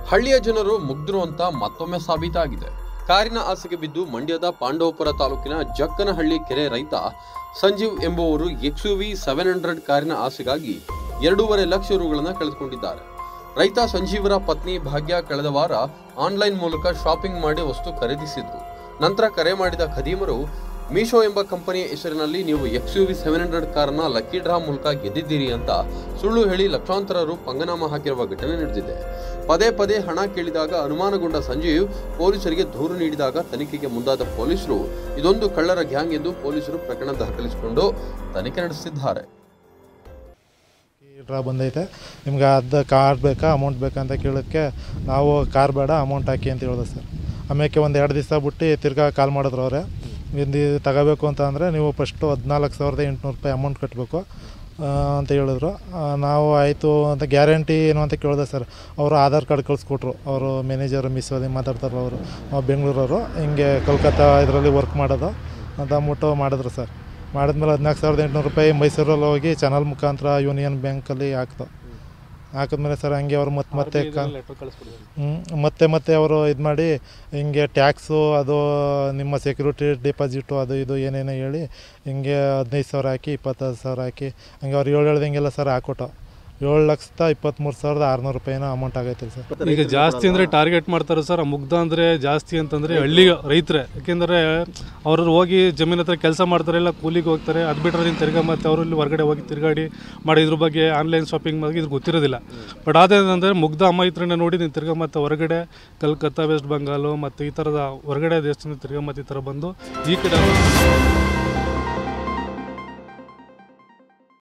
ಹಳ್ಳಿಯ ಜನರು ಮುಗ್ಧರು ಅಂತ ಮತ್ತೊಮ್ಮೆ ಸಾಬೀತಾಗಿದೆ ಕಾರಿನ ಆಸೆಗೆ ಬಿದ್ದು ಮಂಡ್ಯದ ಪಾಂಡವಪುರ ತಾಲೂಕಿನ ಜಕ್ಕನಹಳ್ಳಿ ಕೆರೆ ರೈತ ಸಂಜೀವ್ ಎಂಬುವರು ಎಕ್ಸ್ಯುವಿ ಸೆವೆನ್ ಹಂಡ್ರೆಡ್ ಕಾರಿನ ಆಸೆಗಾಗಿ ಎರಡೂವರೆ ಲಕ್ಷ ರುಗಳನ್ನು ಕಳೆದುಕೊಂಡಿದ್ದಾರೆ ರೈತ ಸಂಜೀವರ ಪತ್ನಿ ಭಾಗ್ಯ ಕಳೆದ ವಾರ ಆನ್ಲೈನ್ ಮೂಲಕ ಶಾಪಿಂಗ್ ಮಾಡಿ ವಸ್ತು ಖರೀದಿಸಿದ್ರು ನಂತರ ಕರೆ ಮಾಡಿದ ಖದೀಮರು ಮೀಶೋ ಎಂಬ ಕಂಪನಿಯ ಹೆಸರಿನಲ್ಲಿ ನೀವು X U V seven hundred ಕಾರನ್ನ ಲಕ್ಕಿ ಡ್ರಾ ಮೂಲಕ ಗೆದ್ದಿದ್ದೀರಿ ಅಂತ ಸುಳ್ಳು ಹೇಳಿ ಲಕ್ಷಾಂತರ ರು ಪಂಗನಾಮ ಹಾಕಿರುವ ಘಟನೆ ನಡೆದಿದೆ ಪದೇ ಪದೇ ಹಣ ಕೇಳಿದಾಗ ಅನುಮಾನಗೊಂಡ ಸಂಜೀವ್ ಪೊಲೀಸರಿಗೆ ದೂರು ನೀಡಿದಾಗ ತನಿಖೆಗೆ ಮುಂದಾದ ಪೊಲೀಸರು ಇದೊಂದು ಕಳ್ಳರ ಗ್ಯಾಂಗ್ ಎಂದು ಪೊಲೀಸರು ಪ್ರಕರಣ ದಾಖಲಿಸಿಕೊಂಡು ತನಿಖೆ ನಡೆಸಿದ್ದಾರೆ ಡ್ರಾ ಬಂದೈತೆ ನಿಮ್ಗೆ ಅದು ಕಾರ್ ಬೇಕಾ ಅಮೌಂಟ್ ಬೇಕಾ ಅಂತ ಕೇಳೋಕ್ಕೆ ನಾವು ಕಾರ್ ಬೇಡ ಅಮೌಂಟ್ ಹಾಕಿ ಅಂತ ಹೇಳಿದೆ ಸರ್ ಆಮೇಲೆ ಒಂದು ಎರಡು ದಿವಸ ಬಿಟ್ಟು ತಿರ್ಗಾ ಕಾಲ್ ಮಾಡಿದ್ರು ಅವರೇ ಇದು ತಗೋಬೇಕು ಅಂತ ಅಂದರೆ ನೀವು ಫಸ್ಟು ಹದಿನಾಲ್ಕು ಸಾವಿರದ ಎಂಟುನೂರು ರೂಪಾಯಿ ಅಮೌಂಟ್ ಕಟ್ಟಬೇಕು ಅಂತ ಹೇಳಿದ್ರು ಆ, ನಾವು ಆಯಿತು ಅಂತ ಗ್ಯಾರಂಟಿ ಏನು ಅಂತ ಕೇಳಿದೆ ಸರ್ ಅವರು ಆಧಾರ್ ಕಾರ್ಡ್ ಕಳಿಸ್ಕೊಟ್ರು ಅವರು ಮ್ಯಾನೇಜರ್ ಮಿಸ್ ಅದೇ ಮಾತಾಡ್ತಾರೆ ಅವರು ಬೆಂಗಳೂರವರು ಹಿಂಗೆ ಕೋಲ್ಕತ್ತಾ ಇದರಲ್ಲಿ ವರ್ಕ್ ಮಾಡೋದು ಅಂತ ಅಂದ್ಬಿಟ್ಟು ಮಾಡಿದ್ರು ಸರ್ ಮಾಡಿದ್ಮೇಲೆ ಹದಿನಾಲ್ಕು ಸಾವಿರದ ಎಂಟುನೂರು ರೂಪಾಯಿ ಮೈಸೂರಲ್ಲಿ ಹೋಗಿ ಚಾನಲ್ ಮುಖಾಂತರ ಯೂನಿಯನ್ ಬ್ಯಾಂಕಲ್ಲಿ ಹಾಕ್ತು ಹಾಕಿದ್ಮೇಲೆ ಸರ್ ಹಂಗೆ ಅವ್ರು ಮತ್ತೆ ಮತ್ತೆ ಕ ಹ್ಮ್, ಮತ್ತೆ ಮತ್ತೆ ಅವರು ಇದು ಮಾಡಿ ಹಿಂಗೆ ಟ್ಯಾಕ್ಸು ಅದು ನಿಮ್ಮ ಸೆಕ್ಯೂರಿಟಿ ಡೆಪಾಸಿಟು ಅದು ಇದು ಏನೇನೋ ಹೇಳಿ ಹಿಂಗೆ ಹದಿನೈದು ಸಾವಿರ ಹಾಕಿ ಇಪ್ಪತ್ತೈದು ಸಾವಿರ ಹಾಕಿ ಹಂಗೆ ಅವ್ರು ಏಳು ಹೇಳ್ದಂಗೆಲ್ಲ ಸರ್ ಹಾಕೊಟ್ಟು ಏಳು ಲಕ್ಷದ ಇಪ್ಪತ್ತ್ಮೂರು ಸಾವಿರದ ಆರುನೂರು ರೂಪಾಯಿನೋ ಅಮೌಂಟ್ ಆಗೈತೆ ಸರ್ ಈಗ ಜಾಸ್ತಿ ಅಂದರೆ ಟಾರ್ಗೆಟ್ ಮಾಡ್ತಾರೆ ಸರ್ ಆ ಮುಗ್ಧ ಅಂದರೆ ಜಾಸ್ತಿ ಅಂತಂದರೆ ಹಳ್ಳಿ ರೈತರೇ ಯಾಕೆಂದರೆ ಅವರು ಹೋಗಿ ಜಮೀನ್ ಹತ್ರ ಕೆಲಸ ಮಾಡ್ತಾರೆ ಇಲ್ಲ ಕೂಲಿಗೆ ಹೋಗ್ತಾರೆ ಅದು ಬಿಟ್ಟರೆ ನೀನು ತಿರ್ಗಾ ಮತ್ತೆ ಅವರು ಇಲ್ಲಿ ಹೊರಗಡೆ ಹೋಗಿ ತಿರುಗಾಡಿ ಮಾಡಿ ಇದ್ರ ಬಗ್ಗೆ ಆನ್ಲೈನ್ ಶಾಪಿಂಗ್ ಬಗ್ಗೆ ಇದ್ರ ಗೊತ್ತಿರೋದಿಲ್ಲ ಬಟ್ ಅದೇನಂದರೆ ಮುಗ್ಧ ಅಮಾಯಿತ್ರನ್ನ ನೋಡಿ ನೀನು ತಿರ್ಗಾ ಮತ್ತೆ ಹೊರಗಡೆ ಕಲ್ಕತ್ತಾ ವೆಸ್ಟ್ ಬೆಂಗಾಲು ಮತ್ತು ಈ ಥರದ ಹೊರಗಡೆ ದೇಶದಿಂದ ತಿರ್ಗಾ ಮತ್ತೆ ಈ ಥರ ಬಂದು ಈ ಕಡೆ